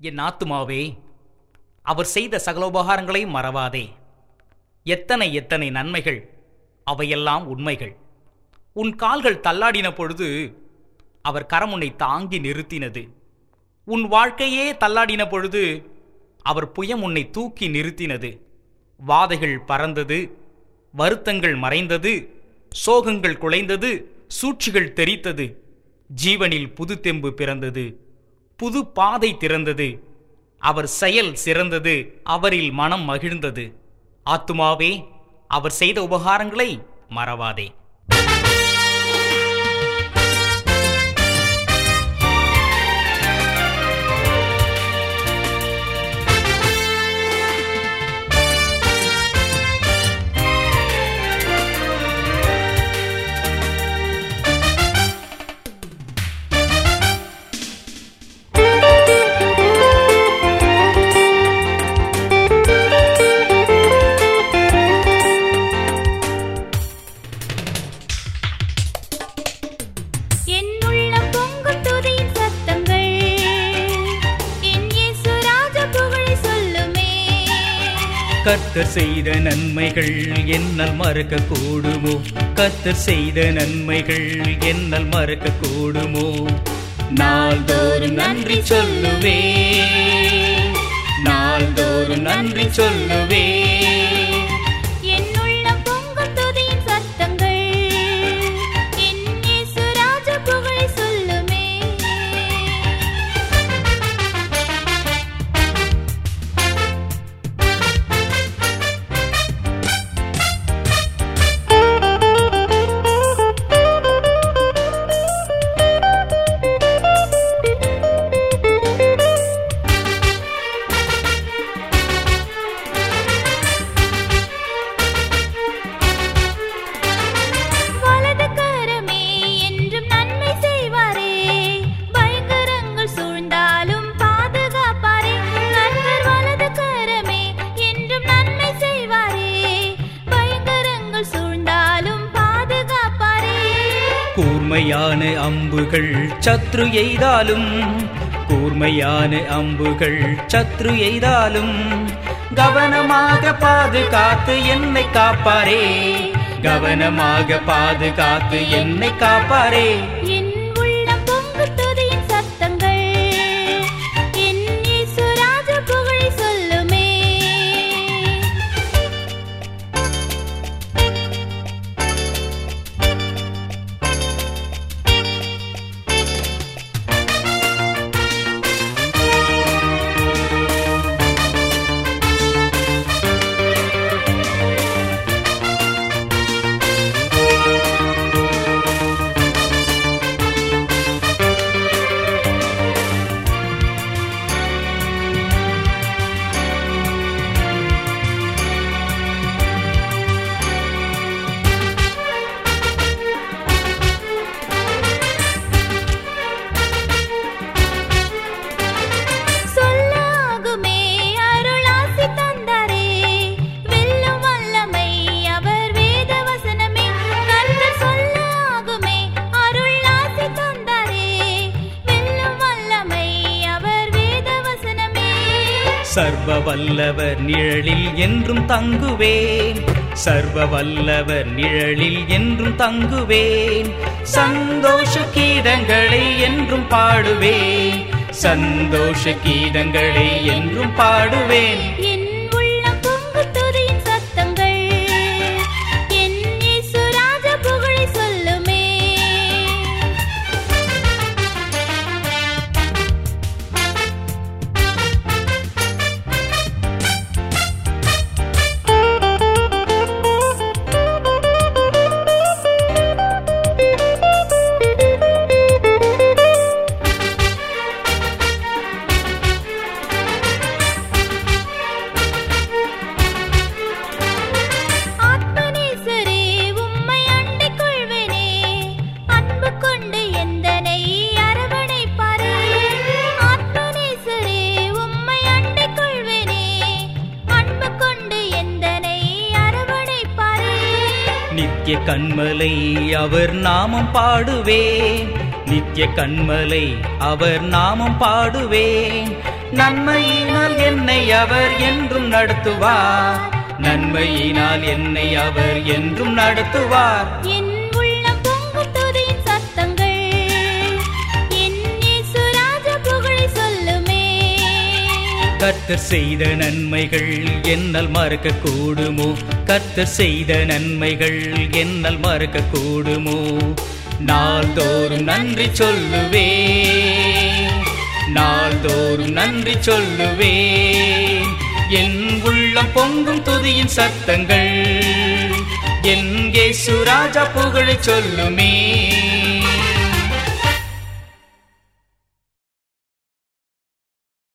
என் ஆத்துமாவே அவர் செய்த சகலோபகாரங்களையும் மறவாதே எத்தனை எத்தனை நன்மைகள் அவையெல்லாம் உண்மைகள் உன் கால்கள் தள்ளாடின பொழுது அவர் கரம் உன்னை தாங்கி நிறுத்தினது உன் வாழ்க்கையே தள்ளாடின பொழுது அவர் புயம் உன்னை தூக்கி நிறுத்தினது வாதைகள் பறந்தது வருத்தங்கள் மறைந்தது சோகங்கள் குலைந்தது சூழ்ச்சிகள் தெரித்தது ஜீவனில் புது தெம்பு பிறந்தது புது பாதை திறந்தது அவர் செயல் சிறந்தது அவரில் மனம் மகிழ்ந்தது ஆத்துமாவே அவர் செய்த உபகாரங்களை மறவாதே என் உள்ளம் பொங்கும் துதியின் சத்தங்கள் என் இயேசு ராஜ புகழை சொல்லுமே கர்த்தர் செய்த நன்மைகள் என்னால் மறக்க கூடுமோ கர்த்தர் செய்த நன்மைகள் என்னால் மறக்க கூடுமோ நாள்தோறும் நன்றி சொல்லுவே நாள்தோறும் நன்றி சொல்லுவே என் உள்ளம் பொங்கும் துதியின் சத்தங்கள் என் இயேசு ராஜ புகழை சொல்லுமே வலது கரமே என்றும் நன்மை செய்வாரே பயங்கரங்கள் சூழ்ந்தாலும் பாதுகாப்பாரே கர்த்தர் வலது கரமே என்றும் நன்மை செய்வாரே பயங்கரங்கள் சூழ்ந்தாலும் பாதுகாப்பாரே கூர்மையான அம்புகள் சத்ரு எய்தாலும் கூர்மையான அம்புகள் சத்ரு எய்தாலும் கவனமாக பாதுகாத்து என்னை காப்பாரே கவனமாக பாதுகாத்து என்னை காப்பாரே என் உள்ளம் பொங்கு துதியின் சத்தங்கள் என் இயேசு ராஜ புகழை சொல்லுமே சொல்லாகுமே அருளாசி தந்தாரே வெல்லும் வல்லமை அவர் வேத வசனமே கர்த்தர் சொல்லாகுமே அருளாசி தந்தாரே வெல்லும் வல்லமை அவர் வேத வசனமே சர்வ வல்லவர் நிழலில் என்றும் தங்குவேன் சர்வ வல்லவர் நிழலில் என்றும் தங்குவேன் சந்தோஷ கீதங்களை என்றும் பாடுவேன் சந்தோஷ கீதங்களை என்றும் பாடுவேன் என் உள்ளம் பொங்கு துதியின் சத்தங்கள் என் இயேசு ராஜ புகழை சொல்லுமே ஆத்மநேசரே உம்மை அண்டிக் கொள்வேனே அன்பு கொண்டு எந்தனை அரவணைப்பாரே ஆத்மநேசரே உம்மை அண்டிக் கொள்வேனே அன்பு கொண்டு எந்தனை அரவணைப்பாரே நித்திய கண்மலை அவர் நாமம் பாடுவேன் நித்திய கண்மலை அவர் நாமம் பாடுவேன் நன்மையினால் என்னை அவர் என்றும் நடத்துவார் நன்மையினால் என்னை அவர் என்றும் நடத்துவார் என் உள்ளம் பொங்கும் துதியின் சத்தங்கள் என் இயேசு ராஜா புகழை சொல்லுமே கர்த்தர் செய்த நன்மைகள் என்னால் மறக்க கூடுமோ கர்த்தர் செய்த நன்மைகள் என்னால் மறக்க கூடுமோ நாள்தோறும் நன்றி சொல்லுவே நாள்தோறும் நன்றி சொல்லுவே என் உள்ளம் பொங்கும் துதியின் சத்தங்கள் என் இயேசு ராஜா புகழை சொல்லுமே